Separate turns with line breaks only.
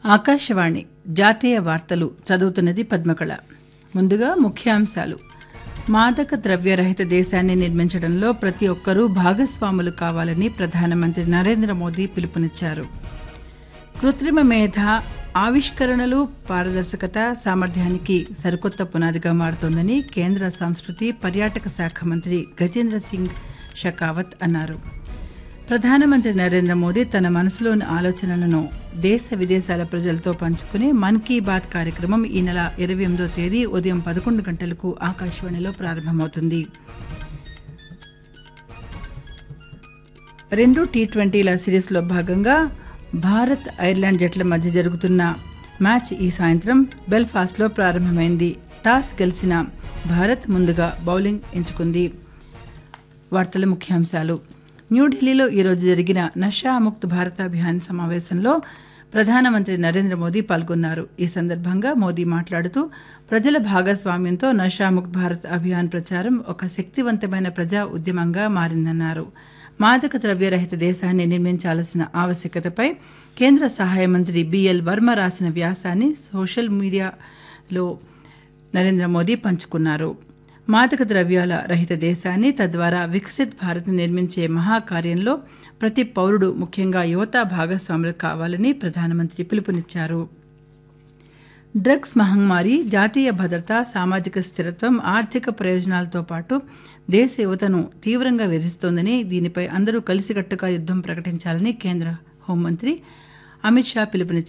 ఆకాశవాణి జాతీయ వార్తలు చదువుతున్నది పద్మకళ ముందుగా ముఖ్యాంశాలు మాదక ద్రవ్యరహిత దేశాన్ని నిర్మించడంలో ప్రతి ఒక్కరూ భాగస్వాములు కావాలని ప్రధానమంత్రి నరేంద్ర మోదీ పిలుపునిచ్చారు కృత్రిమ మేధ ఆవిష్కరణలు పారదర్శకత సామర్థ్యానికి సరికొత్త పునాదిగా మారుతోందని కేంద్ర సంస్కృతి పర్యాటక శాఖ మంత్రి గజేంద్ర సింగ్ షెకావత్ అన్నారు ప్రధానమంత్రి నరేంద్ర మోదీ తన మనసులోని ఆలోచనలను దేశ విదేశాల ప్రజలతో పంచుకునే మన్ కీ బాత్ కార్యక్రమం ఈ నెల ఇరవై ఎనిమిదో తేదీ ఉదయం పదకొండు గంటలకు ఆకాశవాణిలో ప్రారంభమవుతుంది రెండు టీ ట్వంటీల సిరీస్లో భాగంగా భారత్ ఐర్లాండ్ జట్ల మధ్య జరుగుతున్న మ్యాచ్ ఈ సాయంత్రం బెల్ఫాస్ట్లో ప్రారంభమైంది టాస్ గెలిచిన భారత్ ముందుగా బౌలింగ్ ఎంచుకుంది వార్తల ముఖ్యాంశాలు న్యూఢిల్లీలో ఈరోజు జరిగిన నషాముక్త్ భారత అభియాన్ సమావేశంలో ప్రధానమంత్రి నరేంద్ర మోదీ పాల్గొన్నారు ఈ సందర్భంగా మోదీ మాట్లాడుతూ ప్రజల భాగస్వామ్యంతో నషాముక్త్ భారత్ అభియాన్ ప్రచారం ఒక శక్తివంతమైన ప్రజా ఉద్యమంగా మారిందన్నారు మాదక ద్రవ్యరహిత దేశాన్ని నిర్మించాల్సిన ఆవశ్యకతపై కేంద్ర సహాయ మంత్రి బిఎల్ వర్మ రాసిన వ్యాసాన్ని సోషల్ మీడియాలో నరేంద్ర మోదీ పంచుకున్నారు మాదక ద్రవ్యాల రహిత దేశాన్ని తద్వారా వికసిత్ భారత్ నిర్మించే మహాకార్యంలో ప్రతి పౌరుడు ముఖ్యంగా యువత భాగస్వాములు కావాలని ప్రధానమంత్రి పిలుపునిచ్చారు డ్రగ్స్ మహమ్మారి జాతీయ భద్రత సామాజిక స్థిరత్వం ఆర్థిక ప్రయోజనాలతో పాటు దేశ యువతను తీవ్రంగా వేధిస్తోందని దీనిపై అందరూ కలిసికట్టుగా యుద్ధం ప్రకటించాలని కేంద్ర హోంమంత్రి అమిత్ షా పిలుపునిచ్చారు